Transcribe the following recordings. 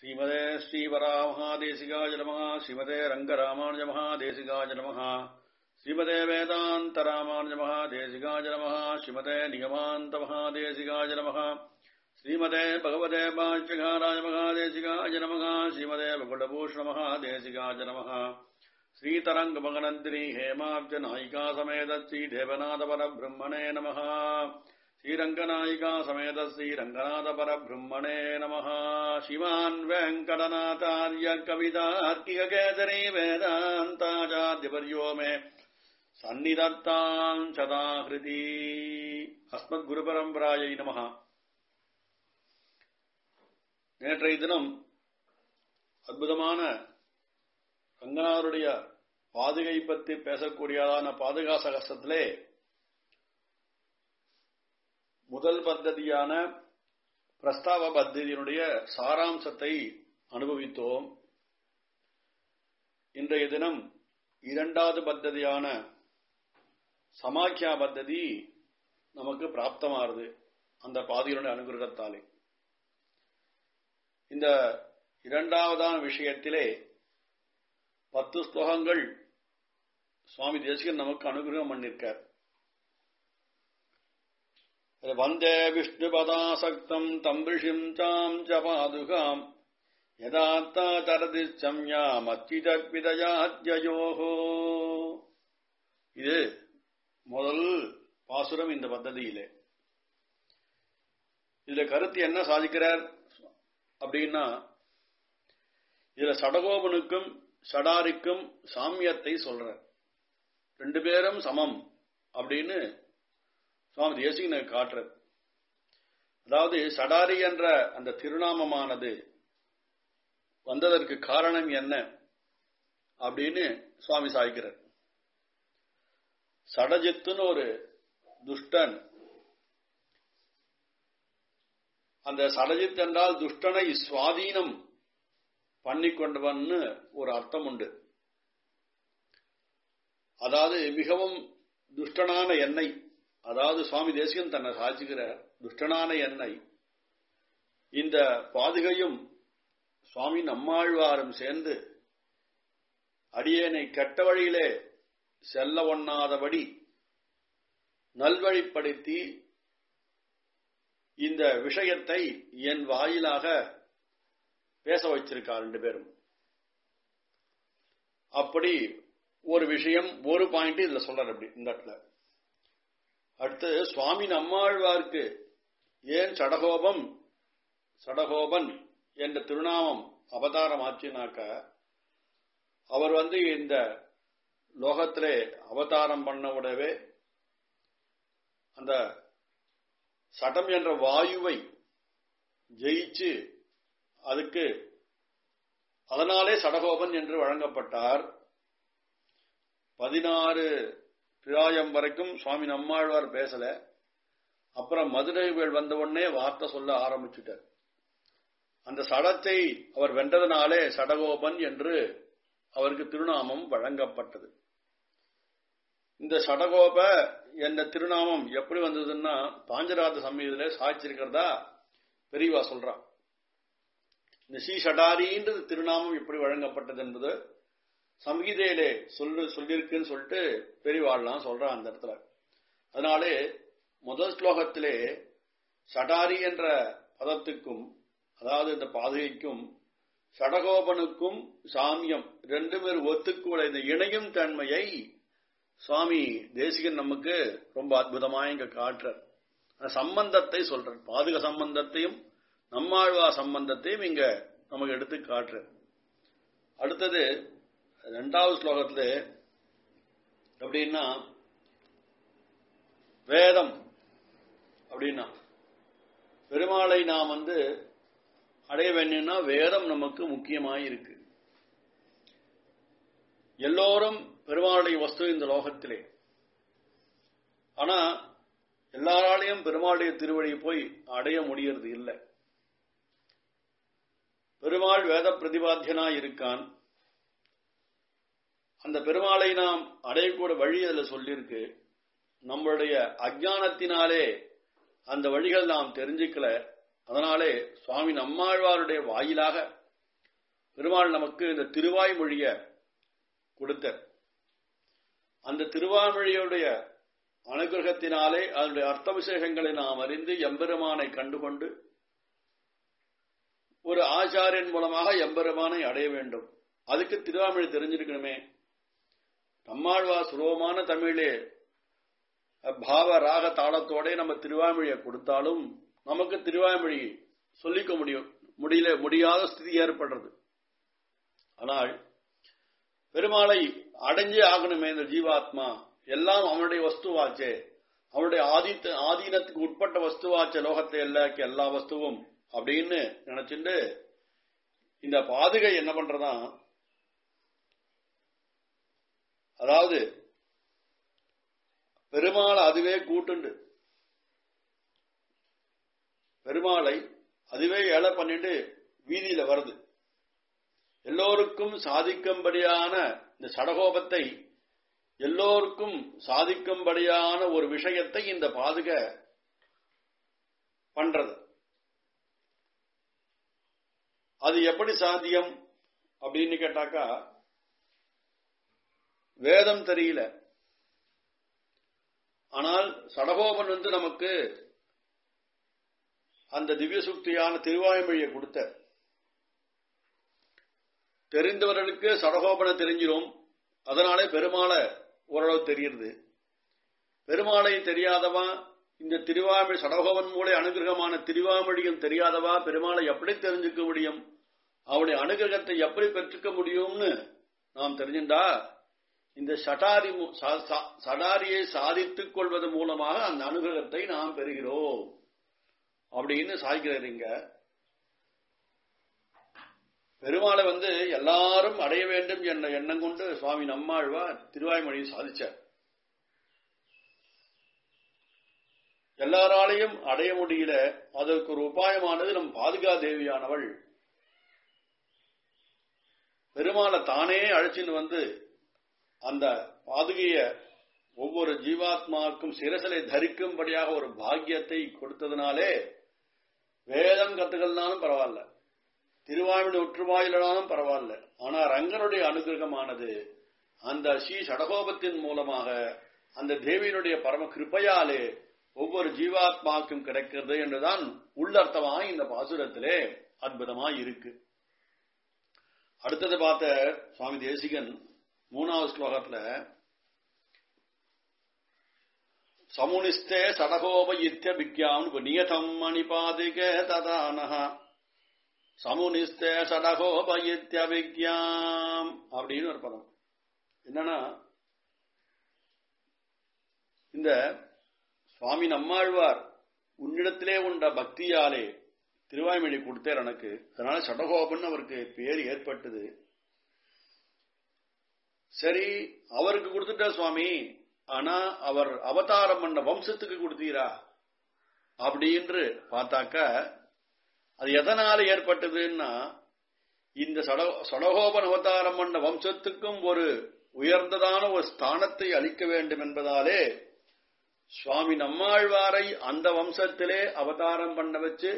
ஸ்ரீமதே ஸ்ரீவராமஹாதேசிகாய நமः ஸ்ரீமதே ரங்கராமானுஜ மகாதேசிகாய நமः ஸ்ரீமதே வேதாந்த ராமானுஜ மகாதேசிகாய நமः ஸ்ரீமதே நிகமாந்த மகாதேசிகாய நமः ஸ்ரீமதே பகவதே பாஷ்யகாராய மகாதேசிகாய நமः ஸ்ரீமதே பகுலபூஷண மகாதேசிகாய நமः ஸ்ரீதரங்க மகனந்திரி ஹேமாப்ஜ நாயிகா சமேத ஸ்ரீ தேவநாத பரபிரம்மணே நமः श्रीरङ्गनायिका समेत श्रीरङ्गनाथ परब्रह्मणे नमः शिवान् वेङ्कटनाथार्य कवितार्किककेसरी वेदान्ताचार्यपर्यो मे சந்நிதத்தாம் சதாகிருதி அஸ்மத் குரு பரம்பராயை நமக நேற்றைய தினம் அற்புதமான ரங்கநாதருடைய பாதுகை பற்றி பேசக்கூடியதான பாதுகா சகசத்திலே முதல் பத்ததியான பிரஸ்தாவ பத்ததியினுடைய சாராம்சத்தை அனுபவித்தோம் இன்றைய தினம் இரண்டாவது பத்ததியான சமாக்கியா பத்ததி நமக்கு பிராப்தமாறுது அந்த பாதியினுடைய அனுகிரகத்தாலே இந்த இரண்டாவதான விஷயத்திலே பத்து ஸ்லோகங்கள் சுவாமி தேசிகன் நமக்கு அனுகிரகம் பண்ணிருக்கார் வந்தே விஷ்ணுபதாசக்தம் தம் ரிஷிம் சாம் ச பாதுகாம் யதாத்தா தரதி சம்யாம் அச்சிதத்விதயாத்யயோகோ இது முதல் பாசுரம் இந்த பத்ததியிலே இதுல கருத்து என்ன சாதிக்கிறார் அப்படின்னா இதுல சடகோபனுக்கும் சடாரிக்கும் சாமியத்தை சொல்றார் ரெண்டு பேரும் சமம் அப்படின்னு சுவாமி தேசிகனை காட்டுறது அதாவது சடாரி என்ற அந்த திருநாமமானது வந்ததற்கு காரணம் என்ன அப்படின்னு சுவாமி சாய்க்கிறார் சடஜித்துன்னு ஒரு துஷ்டன் அந்த சடஜித் என்றால் துஷ்டனை சுவாதீனம் பண்ணிக்கொண்டவன்னு ஒரு அர்த்தம் உண்டு அதாவது மிகவும் துஷ்டனான எண்ணெய் அதாவது சுவாமி தேசிகன் தன்னை சாட்சிக்கிற துஷ்டனான எண்ணெய் இந்த பாதுகையும் சுவாமி நம்மாழ்வாரும் சேர்ந்து அடியேனை கெட்ட வழியிலே செல்ல ஒண்ணாதபடி நல்வழிப்படுத்தி இந்த விஷயத்தை என் வாயிலாக பேச வச்சிருக்கா ரெண்டு பேரும் அப்படி ஒரு விஷயம் ஒரு பாயிண்ட் இதுல சொல்றாரு அப்படி இந்த இடத்துல அடுத்து சுவாமி நம்மாழ்வார்க்கு ஏன் சடகோபம் சடகோபன் என்ற திருநாமம் அவதாரம் ஆச்சுனாக்க அவர் வந்து இந்த லோகத்திலே அவதாரம் பண்ண விடவே அந்த சடம் என்ற வாயுவை ஜெயிச்சு அதுக்கு அதனாலே சடகோபன் என்று வழங்கப்பட்டார் பதினாறு பிராயம் வரைக்கும் சுவாமி நம்மாழ்வார் பேசல அப்புறம் மதுரைகள் வந்த உடனே வார்த்தை சொல்ல ஆரம்பிச்சுட்டார் அந்த சடத்தை அவர் வென்றதனாலே சடகோபன் என்று அவருக்கு திருநாமம் வழங்கப்பட்டது இந்த சடகோப என்ற திருநாமம் எப்படி வந்ததுன்னா பாஞ்சராத சமயத்திலே சாய்ச்சிருக்கிறதா பெரியவா சொல்றான் இந்த ஸ்ரீ சடாரின்றது திருநாமம் எப்படி வழங்கப்பட்டது என்பது சம்ஹிதையிலே சொல்லு சொல்லியிருக்குன்னு சொல்லிட்டு பெரியவாள்லாம் சொல்றான் அந்த இடத்துல அதனாலே முதல் ஸ்லோகத்திலே சடாரி என்ற பதத்துக்கும் அதாவது இந்த பாதுகைக்கும் சடகோபனுக்கும் சாமியம் ரெண்டு பேர் ஒத்துக்கூட இந்த இணையும் தன்மையை சுவாமி தேசிகன் நமக்கு ரொம்ப அற்புதமா இங்க காட்டுறார் சம்பந்தத்தை சொல்றார் பாதுக சம்பந்தத்தையும் நம்மாழ்வா சம்பந்தத்தையும் இங்க நமக்கு எடுத்து காட்டுறார் அடுத்தது ரெண்டாவது ஸ்லோகத்துல எப்படின்னா வேதம் அப்படின்னா பெருமாளை நாம் வந்து அடைய வேணும்னா வேதம் நமக்கு முக்கியமாய் இருக்கு எல்லோரும் பெருமாளுடைய வஸ்து இந்த லோகத்திலே ஆனா எல்லாராலையும் பெருமாளுடைய திருவழியை போய் அடைய முடியறது இல்லை பெருமாள் வேத பிரதிபாத்தியனா இருக்கான் அந்த பெருமாளை நாம் அடையக்கூட வழி அதில் சொல்லியிருக்கு நம்மளுடைய அஜானத்தினாலே அந்த வழிகள் நாம் தெரிஞ்சுக்கல அதனாலே சுவாமி நம்மாழ்வாருடைய வாயிலாக பெருமாள் நமக்கு இந்த திருவாய்மொழிய கொடுத்த அந்த திருவாய்மொழியுடைய அனுகிரகத்தினாலே அதனுடைய அர்த்த விசேஷங்களை நாம் அறிந்து எம்பெருமானை கண்டுகொண்டு ஒரு ஆச்சாரியன் மூலமாக எம்பெருமானை அடைய வேண்டும் அதுக்கு திருவாமொழி தெரிஞ்சிருக்கணுமே நம்மாழ்வா சுலபமான தமிழே பாவ ராக தாளத்தோட நம்ம திருவாமொழியை கொடுத்தாலும் நமக்கு திருவாமொழி சொல்லிக்க முடியும் முடியல முடியாத ஸ்திதி ஏற்படுறது ஆனால் பெருமாளை அடைஞ்சே ஆகணுமே இந்த ஜீவாத்மா எல்லாம் அவனுடைய வஸ்துவாச்சே அவனுடைய ஆதித்த ஆதீனத்துக்கு உட்பட்ட வஸ்துவாச்சே லோகத்தை எல்லாக்கு எல்லா வஸ்துவும் அப்படின்னு நினைச்சுட்டு இந்த பாதுகை என்ன பண்றதா அதாவது பெருமாளை அதுவே கூட்டுண்டு பெருமாளை அதுவே ஏழை பண்ணிட்டு வீதியில வருது எல்லோருக்கும் சாதிக்கும்படியான இந்த சடகோபத்தை எல்லோருக்கும் சாதிக்கும்படியான ஒரு விஷயத்தை இந்த பாதுக பண்றது அது எப்படி சாத்தியம் அப்படின்னு கேட்டாக்கா வேதம் தெரியல ஆனால் சடகோபன் வந்து நமக்கு அந்த திவ்ய சுக்தியான திருவாய்மொழியை கொடுத்த தெரிந்தவர்களுக்கு சடகோபனை தெரிஞ்சிரும் அதனாலே பெருமாளை ஓரளவு தெரியுது பெருமாளை தெரியாதவா இந்த திருவாமொழி சடகோபன் மூலை அனுகிரகமான திருவாமொழியும் தெரியாதவா பெருமாளை எப்படி தெரிஞ்சுக்க முடியும் அவனுடைய அனுகிரகத்தை எப்படி பெற்றுக்க முடியும்னு நாம் தெரிஞ்சுண்டா இந்த சடாரி சடாரியை சாதித்துக் கொள்வது மூலமாக அந்த அனுகிரகத்தை நாம் பெறுகிறோம் அப்படின்னு சாய்கிறீங்க பெருமாளை வந்து எல்லாரும் அடைய வேண்டும் என்ற எண்ணம் கொண்டு சுவாமி நம்மாழ்வா திருவாய்மொழியை சாதிச்சார் எல்லாராலையும் அடைய முடியல அதற்கு ஒரு உபாயமானது நம் பாதுகா தேவியானவள் பெருமாளை தானே அழைச்சின்னு வந்து அந்த பாதுகைய ஒவ்வொரு ஜீவாத்மாவுக்கும் சிரசலை தரிக்கும்படியாக ஒரு பாக்கியத்தை கொடுத்ததுனாலே வேதம் கத்துக்கள்னாலும் பரவாயில்ல திருவாயுடைய ஒற்றுவாயிலாலும் பரவாயில்ல ஆனா ரங்கனுடைய அனுகிரகமானது அந்த ஸ்ரீ சடகோபத்தின் மூலமாக அந்த தேவியினுடைய பரம கிருப்பையாலே ஒவ்வொரு ஜீவாத்மாவுக்கும் கிடைக்கிறது என்றுதான் உள்ளர்த்தமாக இந்த பாசுரத்திலே அற்புதமாய் இருக்கு அடுத்தது பார்த்த சுவாமி தேசிகன் மூணாவது ஸ்லோகத்துல சமுனிஸ்தே சடகோப இத்தியபிக்யாம் நியதம் மணிபாதிக ததானஹ சமுனிஸ்தே சடகோப இத்தியபிக்யாம் அப்படின்னு ஒரு பதம் என்னன்னா இந்த சுவாமி நம்மாழ்வார் உன்னிடத்திலே உண்ட பக்தியாலே திருவாய்மொழி கொடுத்தார் எனக்கு அதனால சடகோபன் அவருக்கு பேர் ஏற்பட்டது சரி அவருக்கு கொடுத்துட்டா சுவாமி ஆனா அவர் அவதாரம் பண்ண வம்சத்துக்கு கொடுத்தீரா அப்படின்னு பார்த்தாக்க அது எதனால ஏற்பட்டதுன்னா இந்த சட சடகோபன் அவதாரம் பண்ண வம்சத்துக்கும் ஒரு உயர்ந்ததான ஒரு ஸ்தானத்தை அளிக்க வேண்டும் என்பதாலே சுவாமி நம்மாழ்வாரை அந்த வம்சத்திலே அவதாரம் பண்ண வச்சு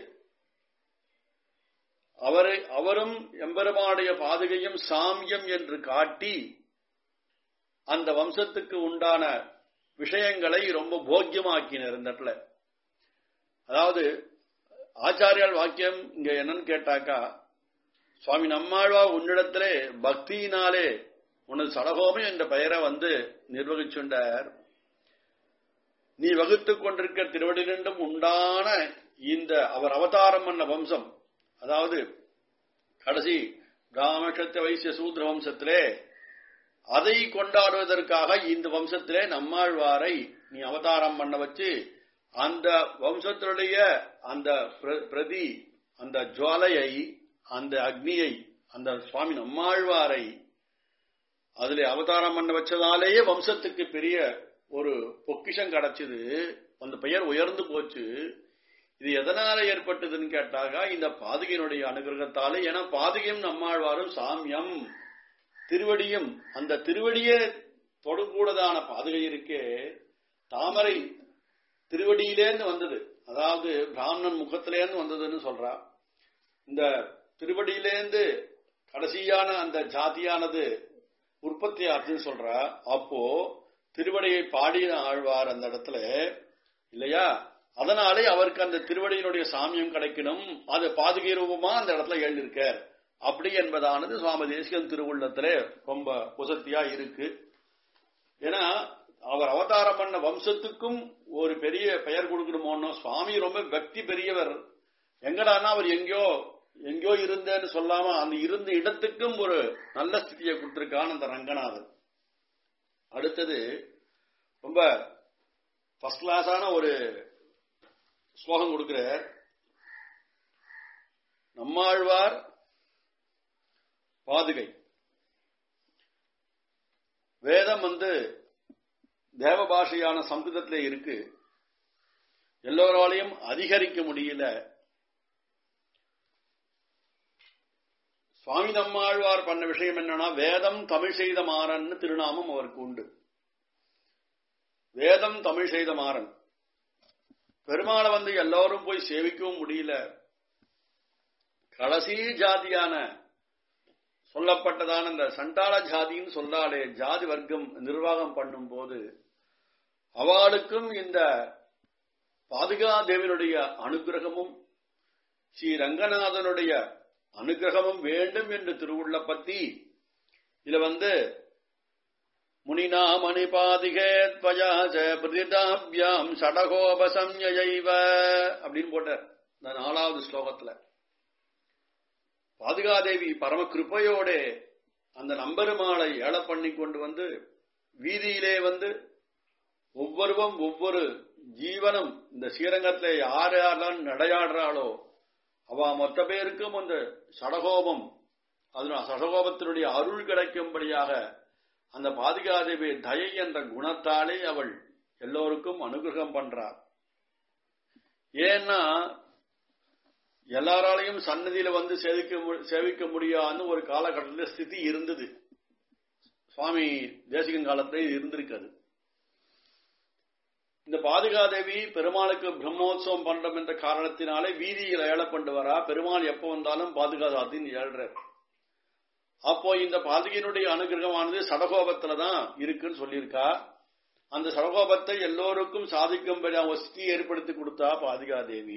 அவரை அவரும் எம்பெருமாடைய பாதுகையும் சாமியம் என்று காட்டி அந்த வம்சத்துக்கு உண்டான விஷயங்களை ரொம்ப போக்கியமாக்கினர் இந்த இடத்துல அதாவது ஆச்சாரியால் வாக்கியம் இங்க என்னன்னு கேட்டாக்கா சுவாமி நம்மாழ்வா உன்னிடத்திலே பக்தியினாலே உனது சடகோமம் என்ற பெயரை வந்து நிர்வகிச்சுண்டார் நீ வகுத்துக் கொண்டிருக்க திருவடியிலும் உண்டான இந்த அவர் அவதாரம் பண்ண வம்சம் அதாவது கடைசி பிராமணத்தை வைசிய சூத்ர வம்சத்திலே அதை கொண்டாடுவதற்காக இந்த வம்சத்திலே நம்மாழ்வாரை நீ அவதாரம் பண்ண வச்சு அந்த வம்சத்தினுடைய அந்த பிரதி அந்த ஜுவாலையை அந்த அக்னியை அந்த சுவாமி நம்மாழ்வாரை அதுல அவதாரம் பண்ண வச்சதாலேயே வம்சத்துக்கு பெரிய ஒரு பொக்கிஷம் கிடைச்சது அந்த பெயர் உயர்ந்து போச்சு இது எதனால ஏற்பட்டதுன்னு கேட்டாக இந்த பாதுகையினுடைய அனுகிரகத்தாலே ஏன்னா பாதுகையும் நம்மாழ்வாரும் சாமியம் திருவடியும் அந்த திருவடியே தொடக்கூடதான பாதுகை இருக்கே தாமரை திருவடியிலேருந்து வந்தது அதாவது பிராமணன் முகத்திலேருந்து வந்ததுன்னு சொல்றா இந்த திருவடியிலேருந்து கடைசியான அந்த ஜாதியானது உற்பத்தி ஆச்சுன்னு சொல்றா அப்போ திருவடியை பாடின ஆழ்வார் அந்த இடத்துல இல்லையா அதனாலே அவருக்கு அந்த திருவடியினுடைய சாமியம் கிடைக்கணும் அது பாதுகை ரூபமா அந்த இடத்துல எழுதியிருக்கார் அப்படி என்பதானது சுவாமி தேசிகன் திருவுள்ளத்துல ரொம்ப உசத்தியா இருக்கு ஏன்னா அவர் அவதாரம் பண்ண வம்சத்துக்கும் ஒரு பெரிய பெயர் கொடுக்கணுமோன்னு சுவாமி ரொம்ப பக்தி பெரியவர் எங்கடானா அவர் எங்கேயோ எங்கேயோ இருந்தேன்னு சொல்லாம அந்த இருந்த இடத்துக்கும் ஒரு நல்ல ஸ்திதியை கொடுத்திருக்கான் அந்த ரங்கநாதன் அடுத்தது ரொம்ப ஃபர்ஸ்ட் கிளாஸான ஒரு ஸ்லோகம் கொடுக்கிறார் நம்மாழ்வார் பாதுகை வேதம் வந்து தேவ பாஷையான சம்ஸ்கிருதத்திலே இருக்கு எல்லோராலையும் அதிகரிக்க முடியல சுவாமி நம்மாழ்வார் பண்ண விஷயம் என்னன்னா வேதம் தமிழ் செய்த மாறன்னு திருநாமம் அவருக்கு உண்டு வேதம் தமிழ் செய்த மாறன் பெருமாளை வந்து எல்லாரும் போய் சேவிக்கவும் முடியல கடைசி ஜாதியான சொல்லப்பட்டதான இந்த சண்டாள ஜாதின்னு சொல்லாலே ஜாதி வர்க்கம் நிர்வாகம் பண்ணும் போது அவளுக்கும் இந்த பாதுகாதேவனுடைய அனுகிரகமும் ஸ்ரீ ரங்கநாதனுடைய அனுகிரகமும் வேண்டும் என்று திருவுள்ள பத்தி இதுல வந்து முனினா மணிபாதிகே துவயாச பிரதிதாபியாம் சடகோபசம்யைவ அப்படின்னு போட்டார் இந்த நாலாவது ஸ்லோகத்துல பாதுகாதேவி பரம கிருப்பையோட அந்த நம்பெருமாளை ஏழ பண்ணி கொண்டு வந்து வீதியிலே வந்து ஒவ்வொருவம் ஒவ்வொரு ஜீவனும் இந்த ஸ்ரீரங்கத்துல யார் யாரெல்லாம் நடையாடுறாளோ அவ மொத்த பேருக்கும் அந்த சடகோபம் அதனால சடகோபத்தினுடைய அருள் கிடைக்கும்படியாக அந்த பாதுகாதேவி தயை என்ற குணத்தாலே அவள் எல்லோருக்கும் அனுகிரகம் பண்றார் ஏன்னா எல்லாராலையும் சன்னதியில வந்து சேவிக்க சேவிக்க முடியாதுன்னு ஒரு காலகட்டத்தில் ஸ்திதி இருந்தது சுவாமி தேசிகன் காலத்தில் இருந்திருக்காது இந்த பாதுகாதேவி பெருமாளுக்கு பிரம்மோத்சவம் பண்றோம் என்ற காரணத்தினாலே வீதியில் ஏழப்பண்டு வரா பெருமாள் எப்ப வந்தாலும் பாதுகாதாத்தின் ஏழ்றார் அப்போ இந்த பாதுகையினுடைய அனுகிரகமானது சடகோபத்துல தான் இருக்குன்னு சொல்லியிருக்கா அந்த சடகோபத்தை எல்லோருக்கும் சாதிக்கும்படி வசதி ஏற்படுத்தி கொடுத்தா பாதுகாதேவி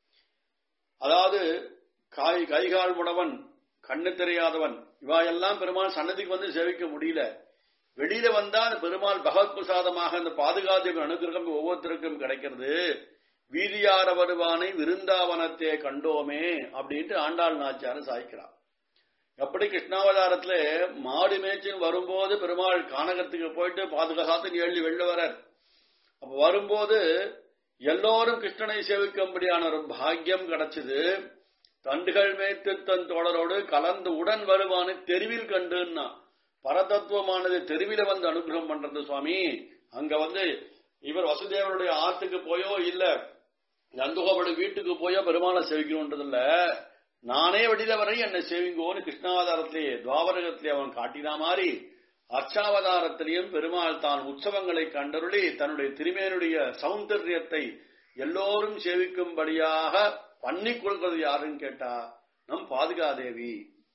அதாவது காய் கைகால் முடவன் கண்ணு தெரியாதவன் இவா எல்லாம் பெருமாள் சன்னதிக்கு வந்து சேவிக்க முடியல வெளியில வந்தா அந்த பெருமாள் பகவத் பிரசாதமாக அந்த பாதுகாதேவி அனுகிரகம் ஒவ்வொருத்தருக்கும் கிடைக்கிறது வீதியார வருவானை விருந்தாவனத்தை கண்டோமே அப்படின்ட்டு ஆண்டாள் நாச்சியார் சாய்க்கிறார் எப்படி கிருஷ்ணாவதாரத்துல மாடு மேய்ச்சின்னு வரும்போது பெருமாள் கானகத்துக்கு போயிட்டு பாதுகாத்து எழுதி வெளில வரார் அப்ப வரும்போது எல்லோரும் கிருஷ்ணனை சேவிக்கும்படியான ஒரு பாக்கியம் கிடைச்சது தண்டுகள் மேய்த்து தன் தோழரோடு கலந்து உடன் வருவான்னு தெருவில் கண்டுன்னா பரதத்துவமானது தெருவில வந்து அனுகிரகம் பண்றது சுவாமி அங்க வந்து இவர் வசுதேவனுடைய ஆத்துக்கு போயோ இல்ல நந்துகோபடி வீட்டுக்கு போயோ பெருமாளை சேவிக்கணும்ன்றது இல்ல நானே வெளியில வரை என்னை சேவிங்கோன்னு கிருஷ்ணாவதாரத்திலேயே துவாபரகத்திலே அவன் காட்டினா மாதிரி அர்ச்சாவதாரத்திலையும் பெருமாள் தான் உற்சவங்களை கண்டருளி தன்னுடைய திருமேனுடைய சௌந்தரியத்தை எல்லோரும் சேவிக்கும்படியாக பண்ணி கொள்வது யாருன்னு கேட்டா நம் பாதுகாதேவி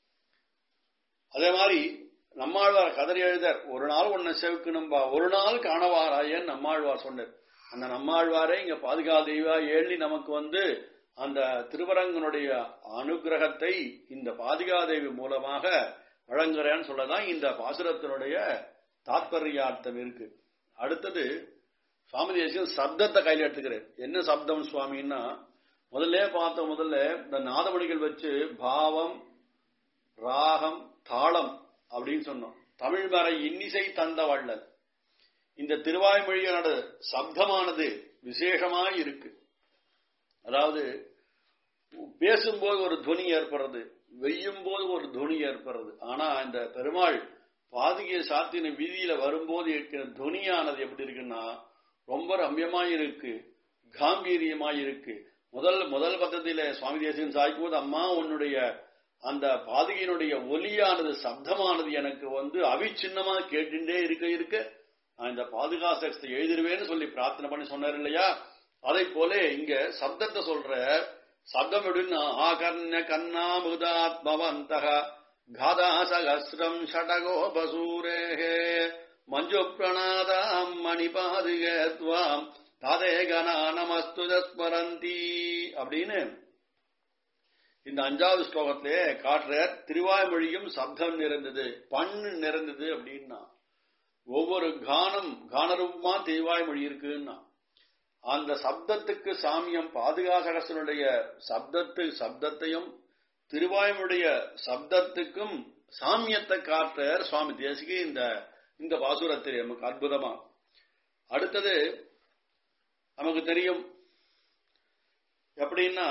அதே மாதிரி நம்மாழ்வார் கதறி எழுதர் ஒரு நாள் உன்னை சேவிக்கணும்பா ஒரு நாள் காணவாராயன் நம்மாழ்வார் சொன்னார் அந்த நம்மாழ்வாரே இங்க பாதுகாதேவியா ஏழி நமக்கு வந்து அந்த திருவரங்கனுடைய அனுகிரகத்தை இந்த பாதுகாதேவி மூலமாக வழங்குறேன்னு சொல்லதான் இந்த பாசுரத்தினுடைய தாத்பரியார்த்தம் இருக்கு அடுத்தது சுவாமி தேசியம் சப்தத்தை கையில் எடுத்துக்கிறேன் என்ன சப்தம் சுவாமின்னா முதல்ல பார்த்த முதல்ல இந்த நாதமணிகள் வச்சு பாவம் ராகம் தாளம் அப்படின்னு சொன்னோம் தமிழ் வரை இன்னிசை தந்த வள்ளல் இந்த திருவாய்மொழியோட சப்தமானது விசேஷமாய் இருக்கு அதாவது பேசும்போது ஒரு துவனி ஏற்படுறது வெய்யும் போது ஒரு துவனி ஏற்படுறது ஆனா இந்த பெருமாள் பாதுகைய சாத்தின வீதியில வரும்போது இருக்கிற துவனியானது எப்படி இருக்குன்னா ரொம்ப ரம்யமாய் இருக்கு காம்பீரியமாய் இருக்கு முதல் முதல் பத்தத்தில சுவாமி தேசியம் சாய்க்கும் போது அம்மா உன்னுடைய அந்த பாதுகையினுடைய ஒலியானது சப்தமானது எனக்கு வந்து அவிச்சின்னமா கேட்டுட்டே இருக்க இருக்க நான் இந்த பாதுகாசத்தை எழுதிருவேன்னு சொல்லி பிரார்த்தனை பண்ணி சொன்னார் இல்லையா அதை போல இங்க சப்தத்தை சொல்ற சப்தம் எப்படின்னா ஆகர்ண கண்ணா முதாத்மவந்தக காதா சகசிரம் ஷடகோபசூரே மஞ்சு பிரணாதாம் மணிபாதுகே துவாம் தாதே கனா நமஸ்துதஸ்மரந்தி அப்படின்னு இந்த அஞ்சாவது ஸ்லோகத்திலே காட்டுற திருவாய்மொழியும் சப்தம் நிறைந்தது பண்ணு நிறைந்தது அப்படின்னா ஒவ்வொரு கானம் கானரூபமா திருவாய்மொழி இருக்குன்னா அந்த சப்தத்துக்கு சாமியம் பாதுகாசகசனுடைய சப்தத்து சப்தத்தையும் திருவாய்மொழிய சப்தத்துக்கும் சாமியத்தை காட்டுற சுவாமி தேசிகி இந்த இந்த பாசுரத்தில் நமக்கு அற்புதமா அடுத்தது நமக்கு தெரியும் எப்படின்னா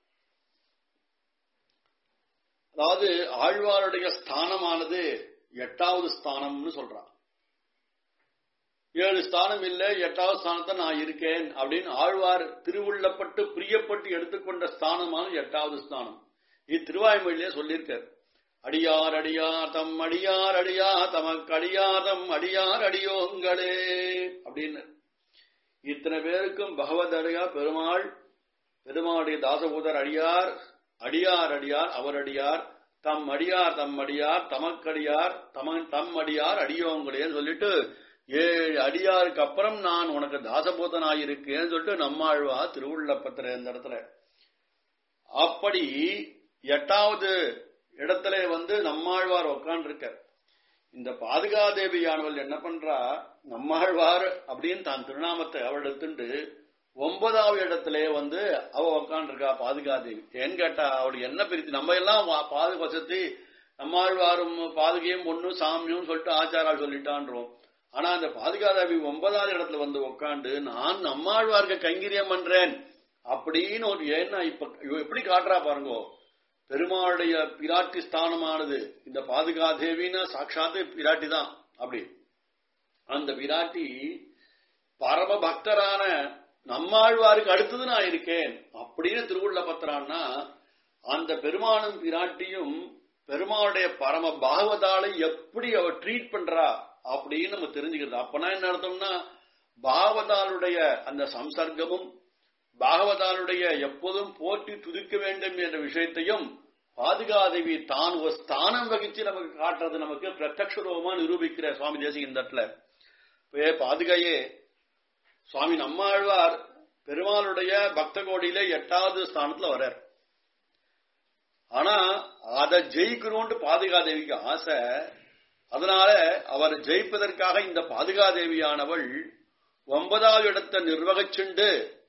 அதாவது ஆழ்வாருடைய ஸ்தானமானது எட்டாவது ஸ்தானம்னு சொல்றான் ஏழு ஸ்தானம் இல்ல எட்டாவது ஸ்தானத்தை நான் இருக்கேன் அப்படின்னு ஆழ்வார் திருவுள்ளப்பட்டு பிரியப்பட்டு எடுத்துக்கொண்ட ஸ்தானமான எட்டாவது ஸ்தானம் இது திருவாய்மொழியிலே சொல்லியிருக்கார் அடியார் அடியார் தம் அடியார் அடியா தமக்கு அடியார் தம் அடியார் அடியோங்களே அப்படின்னு இத்தனை பேருக்கும் பகவத் அடியா பெருமாள் பெருமாளுடைய தாசபூதர் அடியார் அடியார் அடியார் அவர் அடியார் தம் அடியார் தம் அடியார் தமக்கடியார் தம தம் அடியார் அடியோங்களேன்னு சொல்லிட்டு ஏழு அடியாருக்கு அப்புறம் நான் உனக்கு தாசபூதனாயிருக்கேன்னு சொல்லிட்டு நம்மாழ்வா திருவுள்ளப்பத்திர இந்த இடத்துல அப்படி எட்டாவது இடத்துல வந்து நம்மாழ்வார் உட்காண்டிருக்க இந்த பாதுகாதேவியானவள் என்ன பண்றா நம்மாழ்வார் அப்படின்னு தான் திருநாமத்தை அவள் எடுத்துட்டு ஒன்பதாவது இடத்துல வந்து அவ உக்காண்டிருக்கா பாதுகாதேவி ஏன்னு கேட்டா அவளுக்கு என்ன பிரித்து நம்ம எல்லாம் பாதுகாசத்தி நம்மாழ்வாரும் பாதுகையும் பொண்ணு சாமியும் சொல்லிட்டு ஆச்சாரால் சொல்லிட்டான்றோம் ஆனா அந்த பாதுகாதேவி ஒன்பதாவது இடத்துல வந்து உக்காண்டு நான் நம்மாழ்வார்க்கு கைங்கரியம் பண்றேன் அப்படின்னு ஒரு ஏன்னா இப்ப எப்படி காட்டுறா பாருங்க பெருமாளுடைய பிராட்டி ஸ்தானமானது இந்த பாதுகாதேவின்னா சாட்சாத்து பிராட்டி தான் அப்படி அந்த பிராட்டி பரம பக்தரான நம்மாழ்வாருக்கு அடுத்தது நான் இருக்கேன் அப்படின்னு திருவுள்ள பத்திரான்னா அந்த பெருமானும் பிராட்டியும் பெருமாளுடைய பரம பாகவதாலை எப்படி அவர் ட்ரீட் பண்றா அப்படின்னு நம்ம தெரிஞ்சுக்கிறது அப்பனா என்ன அர்த்தம்னா பாகவதாலுடைய அந்த சம்சர்க்கமும் பாகவதாலுடைய எப்போதும் போற்றி துதிக்க வேண்டும் என்ற விஷயத்தையும் பாதுகாதேவி தான் ஒரு ஸ்தானம் வகிச்சு நமக்கு காட்டுறது நமக்கு பிரத்யக்ஷரூபமா நிரூபிக்கிற சுவாமி தேசிக இந்த இடத்துல பாதுகையே சுவாமி நம்மாழ்வார் பெருமாளுடைய பக்த கோடியில எட்டாவது ஸ்தானத்துல வர்றார் ஆனா அதை ஜெயிக்கணும்னு பாதுகாதேவிக்கு ஆசை அதனால அவர் ஜெயிப்பதற்காக இந்த பாதுகாதேவியானவள் ஒன்பதாவது இடத்தை நிர்வகிச்சுண்டு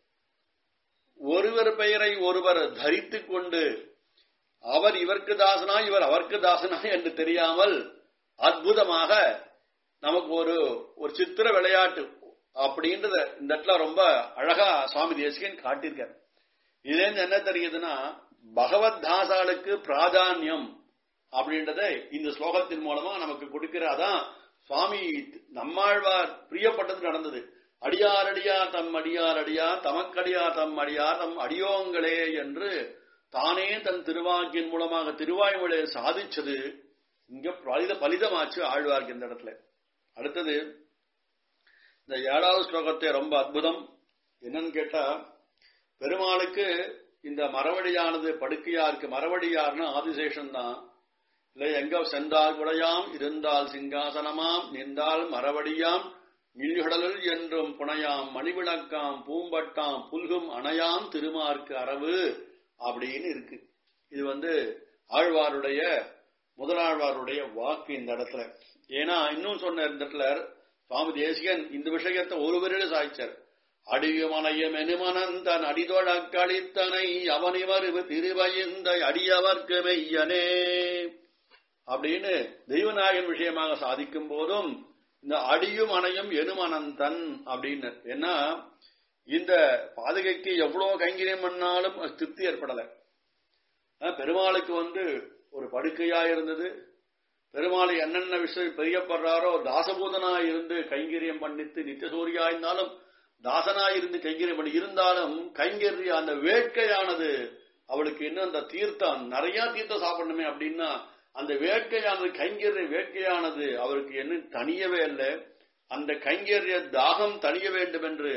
ஒருவர் பெயரை ஒருவர் தரித்து கொண்டு அவர் இவருக்கு தாசனா இவர் அவருக்கு தாசனா என்று தெரியாமல் அற்புதமாக நமக்கு ஒரு ஒரு சித்திர விளையாட்டு அப்படின்றத இந்த இடத்துல ரொம்ப அழகா சுவாமி தேசிகன் காட்டியிருக்கார் இதுல என்ன தெரியுதுன்னா பகவத் தாசாளுக்கு பிராதானியம் அப்படின்றத இந்த ஸ்லோகத்தின் மூலமா நமக்கு கொடுக்கிற அதான் சுவாமி நம்மாழ்வார் பிரியப்பட்டது நடந்தது அடியார் அடியார் தம் அடியார் அடியார் தமக்கடியார் தம் அடியார் தம் அடியோங்களே என்று தானே தன் திருவாக்கின் மூலமாக திருவாய்மொழியை சாதிச்சது இங்க பலித பலிதமாச்சு ஆழ்வார்க்கு இந்த இடத்துல அடுத்தது இந்த ஏழாவது ஸ்லோகத்தை ரொம்ப அற்புதம் என்னன்னு கேட்டா பெருமாளுக்கு இந்த மரவடியானது படுக்கையா இருக்கு மரவடியார்னு ஆதிசேஷன் தான் இல்ல எங்க சென்றால் குடையாம் இருந்தால் சிங்காசனமாம் நின்றால் மரவடியாம் நீழ்கடலுள் என்றும் புனையாம் மணிவிளக்காம் பூம்பட்டாம் புல்கும் அணையாம் திருமார்க்கு அரவு அப்படின்னு இருக்கு இது வந்து ஆழ்வாருடைய முதலாழ்வாருடைய வாக்கு இந்த இடத்துல ஏன்னா இன்னும் சொன்ன இந்த இடத்துல சுவாமி தேசிகன் இந்த விஷயத்தை ஒருவரில் சாய்ச்சார் அடியுமனையும் எனுமனந்தன் அடிதொழ கழித்தனை அவனிவர் திருவயந்த அடியவர்க்கு மெய்யனே அப்படின்னு தெய்வநாயகன் விஷயமாக சாதிக்கும் போதும் இந்த அடியும் அணையும் எனுமனந்தன் அப்படின்னு ஏன்னா இந்த பாதுகைக்கு எவ்வளவு கைங்கரியம் பண்ணாலும் திருப்தி ஏற்படலை பெருமாளுக்கு வந்து ஒரு படுக்கையா இருந்தது பெருமாளை என்னென்ன விஷயம் பெரியப்படுறாரோ தாசபூதனா இருந்து கைங்கரியம் பண்ணித்து நித்தியசூரியா இருந்தாலும் தாசனா இருந்து கைங்கரியம் பண்ணி இருந்தாலும் கைங்கரிய அந்த வேட்கையானது அவளுக்கு இன்னும் அந்த தீர்த்தம் நிறைய தீர்த்தம் சாப்பிடணுமே அப்படின்னா அந்த வேட்கையானது கைங்கரிய வேட்கையானது அவருக்கு என்ன தனியவே இல்லை அந்த கைங்கரிய தாகம் தனிய வேண்டும் என்று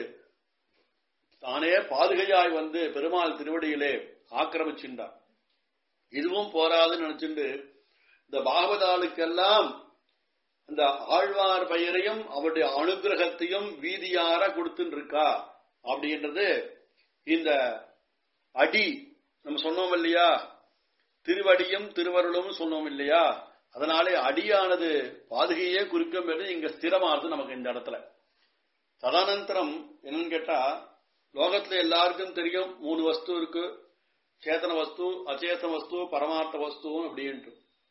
தானே பாதுகையாய் வந்து பெருமாள் திருவடியிலே ஆக்கிரமிச்சின்றார் இதுவும் போராதுன்னு நினைச்சுட்டு இந்த பாகவதாளுக்கெல்லாம் அந்த ஆழ்வார் பெயரையும் அவருடைய அனுகிரகத்தையும் வீதியார கொடுத்துட்டு இருக்கா அப்படின்றது இந்த அடி நம்ம சொன்னோம் இல்லையா திருவடியும் திருவருளும் சொன்னோம் இல்லையா அதனாலே அடியானது பாதுகையே குறிக்கும் என்று இங்க ஸ்திரமானது நமக்கு இந்த இடத்துல ததானந்தரம் என்னன்னு கேட்டா லோகத்துல எல்லாருக்கும் தெரியும் மூணு வஸ்து இருக்கு சேத்தன வஸ்து அச்சேதன வஸ்து பரமார்த்த வஸ்து அப்படின்ட்டு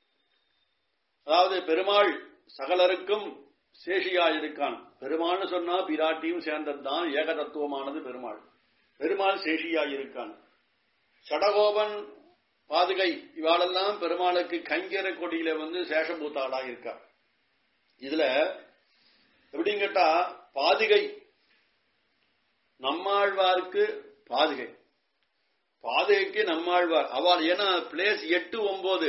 அதாவது பெருமாள் சகலருக்கும் சேஷியாயிருக்கான் பெருமாள்னு சொன்னா பிராட்டியும் சேர்ந்ததுதான் ஏக தத்துவமானது பெருமாள் பெருமாள் சேஷியாயிருக்கான் சடகோபன் பாதுகை இவாளெல்லாம் பெருமாளுக்கு கைங்கர கொடியில வந்து சேஷபூத்தாளா இருக்கா இதுல எப்படின்னு கேட்டா பாதுகை நம்மாழ்வாருக்கு பாதுகை பாதுகைக்கு நம்மாழ்வார் அவள் ஏன்னா பிளேஸ் எட்டு ஒன்பது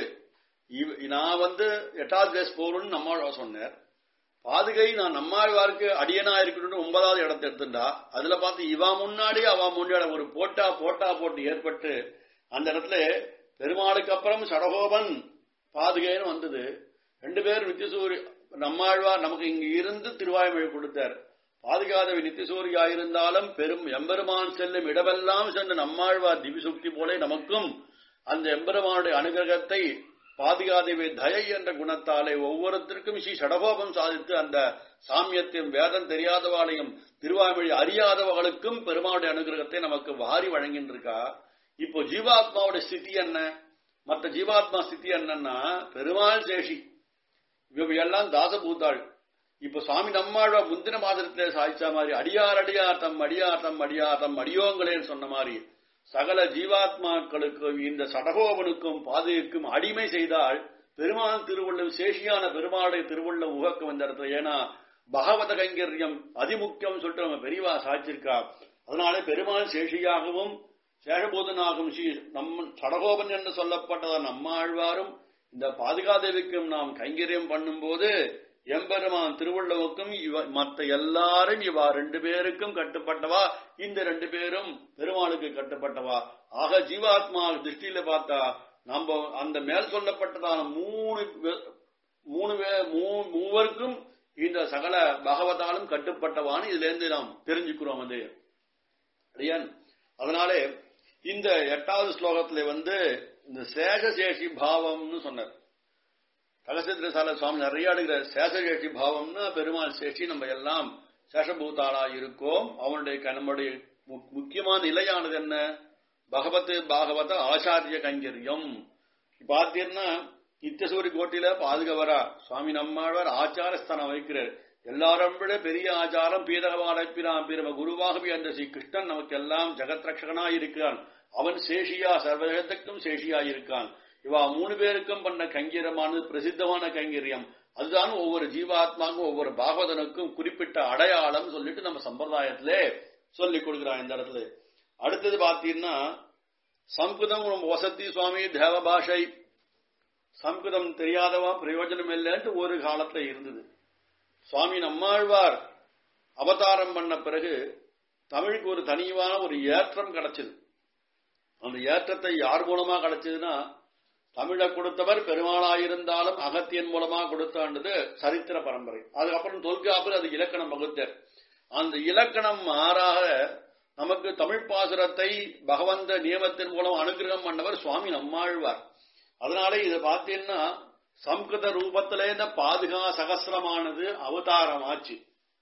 நான் வந்து எட்டாவது பிளேஸ் போகணும்னு நம்மாழ்வார் சொன்னார் பாதுகை நான் நம்மாழ்வாருக்கு அடியனா இருக்கணும்னு ஒன்பதாவது இடத்தை எடுத்துட்டா அதுல பார்த்து இவா முன்னாடி அவ முன்னாடி ஒரு போட்டா போட்டா போட்டு ஏற்பட்டு அந்த இடத்துல பெருமாளுக்கு அப்புறம் சடகோபன் பாதுகைன்னு வந்தது ரெண்டு பேர் நித்தியசூரி நம்மாழ்வார் நமக்கு இங்க இருந்து திருவாய்மொழி கொடுத்தார் பாதுகாதவி நித்தியசூரியா இருந்தாலும் பெரும் எம்பெருமான் செல்லும் இடமெல்லாம் சென்று நம்மாழ்வார் திவிசுக்தி போல நமக்கும் அந்த எம்பெருமானுடைய அனுகிரகத்தை பாதுகாதேவி தயை என்ற குணத்தாலே ஒவ்வொருத்தருக்கும் ஸ்ரீ சடகோபம் சாதித்து அந்த சாமியத்தையும் வேதம் தெரியாதவாளையும் திருவாய்மொழி அறியாதவர்களுக்கும் பெருமாளுடைய அனுகிரகத்தை நமக்கு வாரி வழங்கின்றிருக்கா இப்போ ஜீவாத்மாவோட ஸ்திதி என்ன மற்ற ஜீவாத்மா ஸ்திதி என்னன்னா பெருமாள் சேஷி இவ எல்லாம் தாசபூத்தாள் இப்ப சுவாமி நம்மாழ்வா முந்தின மாதத்திலே சாதிச்ச மாதிரி அடியார் அடியார் தம் அடியார் தம் அடியார் தம் அடியோங்களேன்னு சொன்ன மாதிரி சகல ஜீவாத்மாக்களுக்கும் இந்த சடகோவனுக்கும் பாதைக்கும் அடிமை செய்தால் பெருமாள் திருவள்ளும் சேஷியான பெருமாளுடைய திருவள்ளும் உகக்கம் இந்த இடத்துல ஏன்னா பகவத கைங்கரியம் அதிமுக்கியம் சொல்லிட்டு நம்ம பெரியவா சாச்சிருக்கா அதனால பெருமாள் சேஷியாகவும் சேஷபூதனாகும் ஸ்ரீ நம் சடகோபன் என்று சொல்லப்பட்டதா நம்மாழ்வாரும் இந்த பாதுகாதேவிக்கும் நாம் கைங்கரியம் பண்ணும்போது எம்பெருமான் திருவள்ளுவுக்கும் இவ மற்ற எல்லாரும் இவா ரெண்டு பேருக்கும் கட்டுப்பட்டவா இந்த ரெண்டு பேரும் பெருமாளுக்கு கட்டுப்பட்டவா ஆக ஜீவாத்மா திருஷ்டியில பார்த்தா நம்ம அந்த மேல் சொல்லப்பட்டதான மூணு மூணு மூவருக்கும் இந்த சகல பகவதாலும் கட்டுப்பட்டவான்னு இதுல இருந்து நாம் தெரிஞ்சுக்கிறோம் அது அடியான் அதனாலே இந்த எட்டாவது ஸ்லோகத்துல வந்து இந்த சேஷசேஷி பாவம்னு சொன்னார் கலசத்திரசால சுவாமி நிறைய அடுகிற சேஷசேஷி பாவம்னா பெருமாள் சேஷி நம்ம எல்லாம் சேஷபூதாளா இருக்கோம் அவனுடைய நம்முடைய முக்கியமான நிலையானது என்ன பகவத் பாகவத ஆச்சாரிய கைங்கரியம் பார்த்தீங்கன்னா நித்தியசூரி கோட்டில பாதுகவரா சுவாமி நம்மாழ்வார் ஆச்சாரஸ்தானம் வைக்கிறார் எல்லாரும் விட பெரிய ஆச்சாரம் பீதகவாடப்பிராம் பிரம குருவாகவே அந்த ஸ்ரீ கிருஷ்ணன் நமக்கு எல்லாம் ஜெகத் ரட்சகனா இருக்கிறான் அவன் சேஷியா சர்வஜகத்துக்கும் சேஷியா இருக்கான் இவா மூணு பேருக்கும் பண்ண கைங்கரியமானது பிரசித்தமான கைங்கரியம் அதுதான் ஒவ்வொரு ஜீவாத்மாக்கும் ஒவ்வொரு பாகவதனுக்கும் குறிப்பிட்ட அடையாளம் சொல்லிட்டு நம்ம சம்பிரதாயத்திலே சொல்லிக் கொடுக்கிறான் இந்த இடத்துல அடுத்தது பார்த்தீங்கன்னா சம்ஸ்கிருதம் வசதி சுவாமி தேவ பாஷை சம்ஸ்கிருதம் தெரியாதவா பிரயோஜனம் இல்லைன்ட்டு ஒரு காலத்துல இருந்தது சுவாமி நம்மாழ்வார் அவதாரம் பண்ண பிறகு தமிழுக்கு ஒரு தனிவான ஒரு ஏற்றம் கிடைச்சது அந்த ஏற்றத்தை யார் மூலமா கிடைச்சதுன்னா தமிழை கொடுத்தவர் பெருமாளாயிருந்தாலும் அகத்தியன் மூலமா கொடுத்தாண்டது சரித்திர பரம்பரை அதுக்கப்புறம் தொல்காப்பில் அது இலக்கணம் வகுத்தார் அந்த இலக்கணம் மாறாக நமக்கு தமிழ் பாசுரத்தை பகவந்த நியமத்தின் மூலம் அனுகிரகம் பண்ணவர் சுவாமி நம்மாழ்வார் அதனால இதை பார்த்தீங்கன்னா சம்ஸ்கிருத ரூபத்திலே இந்த பாதுகா சகசிரமானது அவதாரம் ஆச்சு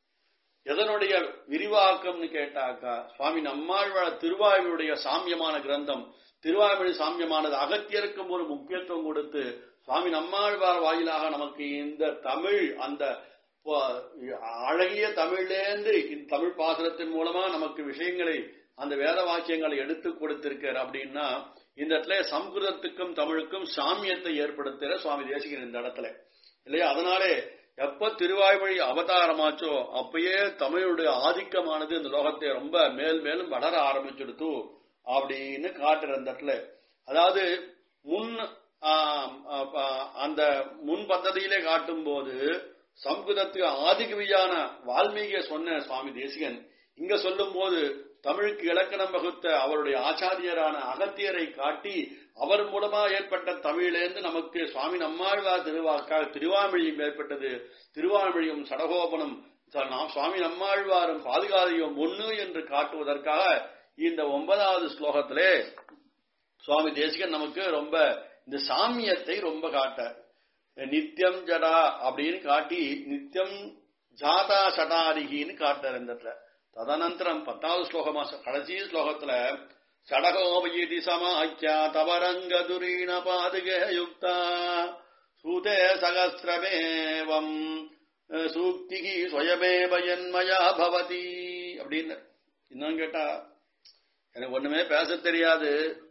எதனுடைய விரிவாக்கம்னு கேட்டாக்கா சுவாமி நம்மாழ்வாழ் திருவாயுடைய சாமியமான கிரந்தம் திருவாய்மொழி சாமியமானது அகத்தியருக்கும் ஒரு முக்கியத்துவம் கொடுத்து சுவாமி நம்மாழ்வார் வாயிலாக நமக்கு இந்த தமிழ் அந்த அழகிய தமிழ்லேருந்து இந்த தமிழ் பாசுரத்தின் மூலமா நமக்கு விஷயங்களை அந்த வேத வாக்கியங்களை எடுத்து கொடுத்திருக்கார் அப்படின்னா இந்த இடத்துல சம்ஸ்கிருதத்துக்கும் தமிழுக்கும் சாமியத்தை ஏற்படுத்துகிற சுவாமி தேசிகன் இந்த இடத்துல இல்லையா அதனாலே எப்ப திருவாய்மொழி அவதாரமாச்சோ அப்பயே தமிழுடைய ஆதிக்கமானது இந்த லோகத்தை ரொம்ப மேல் மேலும் வளர ஆரம்பிச்சுடுத்து அப்படின்னு காட்டுற அந்த இடத்துல அதாவது முன் அந்த முன் பദ്ധதியிலே காட்டும் போது சம்ஸ்கிருதத்துக்கு ஆதிகவியான வால்மீகிய சொன்ன சுவாமி தேசிகன் இங்க சொல்லும் போது தமிழுக்கு இலக்கணம் வகுத்த அவருடைய ஆச்சாரியரான அகத்தியரை காட்டி அவர் மூலமா ஏற்பட்ட தமிழிலேருந்து நமக்கு சுவாமி நம்மாழ்வார் திருவாக்காக திருவாமொழியும் ஏற்பட்டது திருவாமொழியும் சடகோபனம் ச- நாம் சுவாமி நம்மாழ்வாரும் பாதுகாதியும் ஒண்ணு என்று காட்டுவதற்காக இந்த ஒன்பதாவது ஸ்லோகத்திலே சுவாமி தேசிகன் நமக்கு ரொம்ப இந்த சாமியத்தை ரொம்ப காட்ட நித்தியம் ஜடா அப்படின்னு காட்டி நித்தியம் ஜாதா சடாரிகின்னு காட்டார் இந்த இடத்துல ததனந்தரம் பத்தாவது ஸ்லோகமா கடைசி ஸ்லோகத்துல சடகோபயிதி சமாக்கியா தவரங்க துரீண பாதுகே யுக்தா சூதே சகசிரமேவம் சூக்திகி ஸ்வயமேவ என்மயா பவதி அப்படின்னு இன்னும் கேட்டா எனக்கு ஒண்ணுமே பேச தெரியாது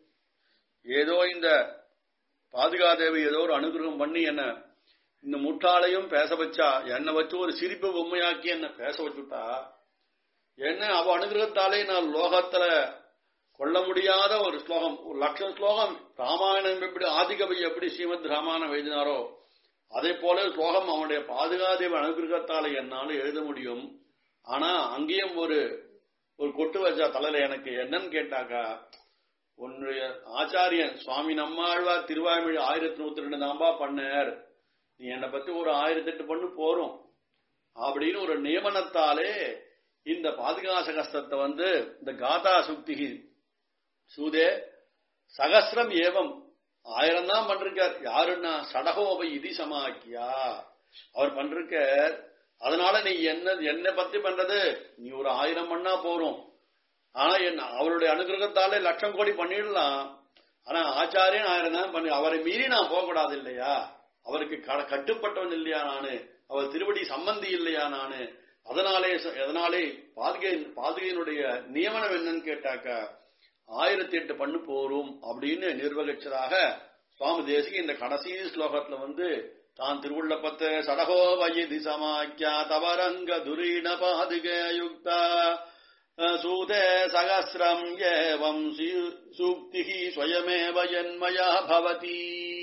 ஏதோ இந்த பாதுகாதேவி ஏதோ ஒரு அனுகிரகம் பண்ணி என்ன இந்த முட்டாளையும் பேச வச்சா என்னை வச்சு ஒரு சிரிப்பு பொம்மையாக்கி என்ன பேச வச்சுட்டா என்ன அவ அனுகிரகத்தாலே நான் லோகத்துல கொள்ள முடியாத ஒரு ஸ்லோகம் ஒரு லட்சம் ஸ்லோகம் ராமாயணம் எப்படி ஆதிகவி எப்படி ஸ்ரீமத் ராமாயணம் எழுதினாரோ அதே போல ஸ்லோகம் அவனுடைய பாதுகாதேவி அனுகிரகத்தாலே என்னால எழுத முடியும் ஆனா அங்கேயும் ஒரு ஒரு கொட்டு வச்சா தலையில எனக்கு என்னன்னு கேட்டாக்கா உன்னுடைய ஆச்சாரியன் சுவாமி நம்மாழ்வார் திருவாய்மொழி ஆயிரத்தி நூத்தி ரெண்டு தாம்பா பண்ணார் நீ என்னை பத்தி ஒரு ஆயிரத்தி எட்டு பண்ணு போறோம் அப்படின்னு ஒரு நியமனத்தாலே இந்த பாதுகாச கஷ்டத்தை வந்து இந்த காதா சுக்தி சூதே சகசிரம் ஏவம் ஆயிரம் தான் பண்றார் யாருன்னா சடகோபை இதி சமாக்கியா அவர் பண்றார் அதனால நீ என்ன என்ன பத்தி பண்றது நீ ஒரு ஆயிரம் பண்ணா போறோம் ஆனா என்ன அவருடைய அனுகிரகத்தாலே லட்சம் கோடி பண்ணிடலாம் ஆனா ஆச்சாரியன் ஆயிரம் தான் பண்ணி அவரை மீறி நான் போகக்கூடாது இல்லையா அவருக்கு க- கட்டுப்பட்டவன் இல்லையா நானு அவர் திருவடி சம்பந்தி இல்லையா நானு அதனாலே ச- அதனாலே பாதுகை பாதுகையினுடைய நியமனம் என்னன்னு கேட்டாக்கா ஆயிரத்தி எட்டு பண்ணு போரும் அப்படின்னு நிர்வகிச்சதாக சுவாமி தேசிக இந்த கடைசி ஸ்லோகத்துல வந்து தான் திருவுள்ளப்பத்து சடகோ வயதி சமாக்கியா தவரங்க துரீண பாதுகே யுக்தா சூதே சகசிரம் ஏவம் சூக்தி ஸ்வயமேவ என்மயா பவதி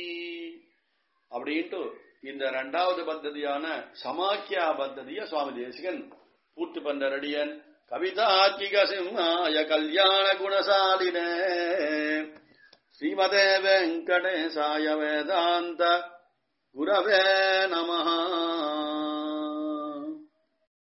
அப்படின்ட்டு இந்த ரெண்டாவது பத்ததியான சமாக்கியா பத்ததிய சுவாமி தேசிகன் பூர்த்தி பண்ற ரெடியன் கவிதாக்கிக சிம்மாய கல்யாண குணசாலினே ஸ்ரீமதே வெங்கடேசாய வேதாந்த குரவே நமஹா